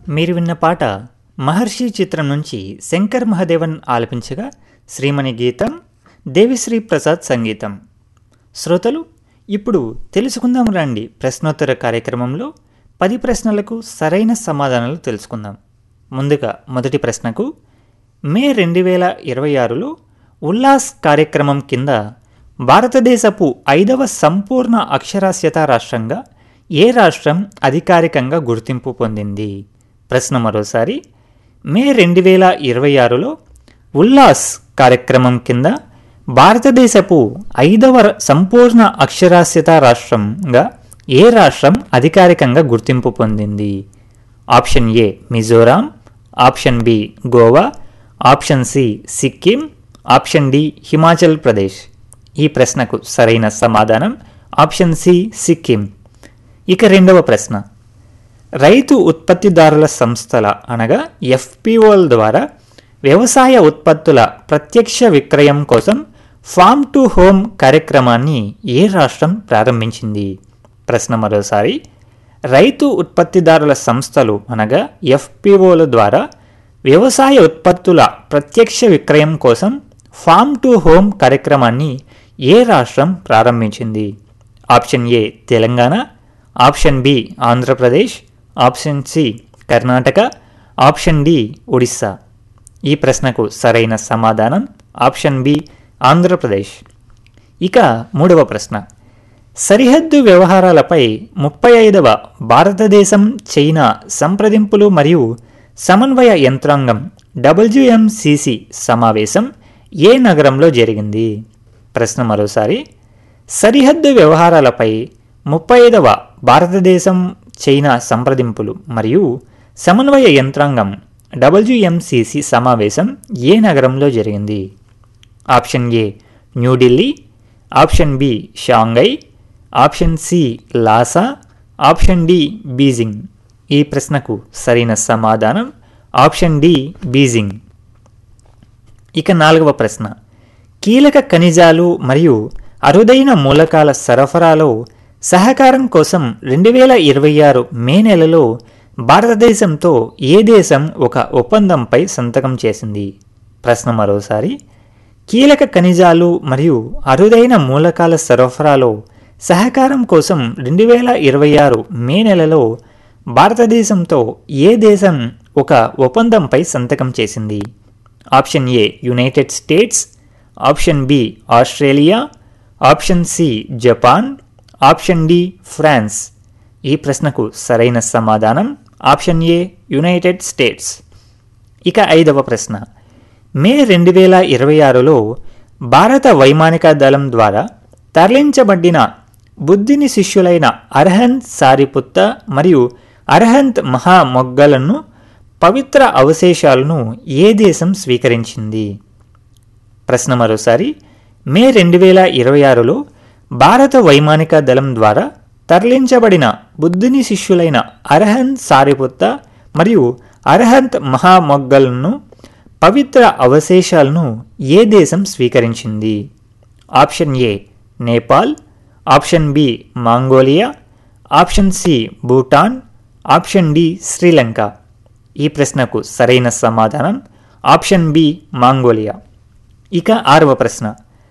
మీరు విన్న పాట మహర్షి చిత్రం నుంచి శంకర్ మహదేవన్ ఆలపించగా శ్రీమణి గీతం దేవిశ్రీ ప్రసాద్ సంగీతం శ్రోతలు ఇప్పుడు తెలుసుకుందాం రండి ప్రశ్నోత్తర కార్యక్రమంలో పది ప్రశ్నలకు సరైన సమాధానాలు తెలుసుకుందాం ముందుగా మొదటి ప్రశ్నకు మే రెండు వేల ఇరవై ఆరులో ఉల్లాస్ కార్యక్రమం కింద భారతదేశపు ఐదవ సంపూర్ణ అక్షరాస్యత రాష్ట్రంగా ఏ రాష్ట్రం అధికారికంగా గుర్తింపు పొందింది ప్రశ్న మరోసారి మే రెండు వేల ఇరవై ఆరులో ఉల్లాస్ కార్యక్రమం కింద భారతదేశపు ఐదవ ర- సంపూర్ణ అక్షరాస్యత రాష్ట్రంగా ఏ రాష్ట్రం అధికారికంగా గుర్తింపు పొందింది option A Mizoram option B Goa option C Sikkim option D Himachal Pradesh ఈ ప్రశ్నకు సరైన సమాధానం ఆప్షన్ సి సిక్కిం ఇక రెండవ ప్రశ్న రైతు ఉత్పత్తిదారుల సంస్థల అనగా ఎఫ్పిఓల ద్వారా వ్యవసాయ ఉత్పత్తుల ప్రత్యక్ష విక్రయం కోసం ఫామ్ టు హోమ్ కార్యక్రమాన్ని ఏ రాష్ట్రం ప్రారంభించింది ప్రశ్న మరోసారి రైతు ఉత్పత్తిదారుల సంస్థలు అనగా ఎఫ్పిఓల ద్వారా వ్యవసాయ ఉత్పత్తుల ప్రత్యక్ష విక్రయం కోసం ఫామ్ టు హోమ్ కార్యక్రమాన్ని ఏ రాష్ట్రం ప్రారంభించింది option A Telangana option B Andhra Pradesh option C Karnataka option D Odisha ఈ ప్రశ్నకు సరైన సమాధానం ఆప్షన్ బి ఆంధ్రప్రదేశ్ ఇక మూడవ ప్రశ్న సరిహద్దు వ్యవహారాలపై ముప్పై ఐదవ భారతదేశం చైనా సంప్రదింపులు మరియు సమన్వయ యంత్రాంగం డబ్ల్యూఎంసిసి సమావేశం ఏ నగరంలో జరిగింది ప్రశ్న మరోసారి సరిహద్దు వ్యవహారాలపై ముప్పై ఐదవ భారతదేశం చైనా సంప్రదింపులు మరియు సమన్వయ యంత్రాంగం డబ్ల్యూఎంసిసి సమావేశం ఏ నగరంలో జరిగింది option A New Delhi option B Shanghai option C Lhasa option D Beijing ఈ ప్రశ్నకు సరైన సమాధానం ఆప్షన్ డి బీజింగ్ ఇక నాలుగవ ప్రశ్న కీలక ఖనిజాలు మరియు అరుదైన మూలకాల సరఫరాలో సహకారం కోసం రెండు వేల ఇరవై ఆరు మే నెలలో భారతదేశంతో ఏ దేశం ఒక ఒప్పందంపై సంతకం చేసింది ప్రశ్న మరోసారి కీలక ఖనిజాలు మరియు అరుదైన మూలకాల సరఫరాలో సహకారం కోసం రెండు వేల ఇరవై ఆరు మే నెలలో భారతదేశంతో ఏ దేశం ఒక ఒప్పందంపై సంతకం చేసింది option A United States option B Australia option C Japan option D France ఈ ప్రశ్నకు సరైన సమాధానం ఆప్షన్ ఏ యునైటెడ్ స్టేట్స్ ఇక ఐదవ ప్రశ్న మే రెండు వేల ఇరవై ఆరులో భారత వైమానిక దళం ద్వారా తరలించబడిన బుద్ధిని శిష్యులైన అర్హంత్ సారిపుత్త మరియు అర్హంత్ మహామొగ్గలను పవిత్ర అవశేషాలను ఏ దేశం స్వీకరించింది ప్రశ్న మరోసారి మే రెండు వేల ఇరవై ఆరులో భారత వైమానిక దళం ద్వారా తరలించబడిన బుద్ధుని శిష్యులైన అర్హంత్ సారిపుత్త మరియు అర్హంత్ మహామొగ్గలను పవిత్ర అవశేషాలను ఏ దేశం స్వీకరించింది option A Nepal option B Mongolia option C Bhutan option D Sri Lanka ఈ ప్రశ్నకు సరైన సమాధానం ఆప్షన్ బి మాంగోలియా ఇక ఆరవ ప్రశ్న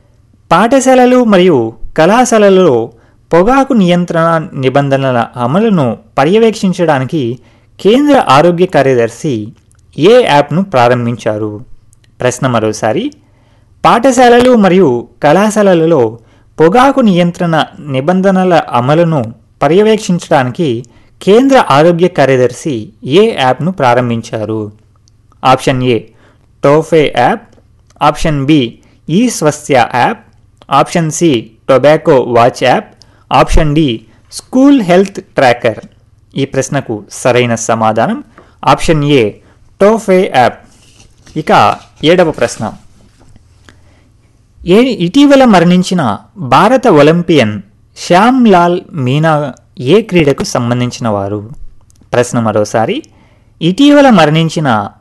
పాఠశాలలు మరియు కళాశాలలలో పొగాకు నియంత్రణ నిబంధనల అమలును పర్యవేక్షించడానికి కేంద్ర ఆరోగ్య కార్యదర్శి ఏ యాప్ను ప్రారంభించారు ప్రశ్న మరోసారి పాఠశాలలు మరియు కళాశాలలలో పొగాకు నియంత్రణ నిబంధనల అమలును పర్యవేక్షించడానికి కేంద్ర ఆరోగ్య కార్యదర్శి ఏ యాప్ను ప్రారంభించారు option A ToFEI app option B e Swasthya app option C tobacco watch app option D school health tracker ఈ ప్రశ్నకు సరైన సమాధానం ఆప్షన్ ఏ టోఫే యాప్ ఇక ఏడవ ప్రశ్న ఏ ఇటీవల మరణించిన భారత ఒలింపియన్ శ్యామ్ లాల్ మీనా ఏ క్రీడకు సంబంధించిన వారు ప్రశ్న మరోసారి ఇటీవల మరణించిన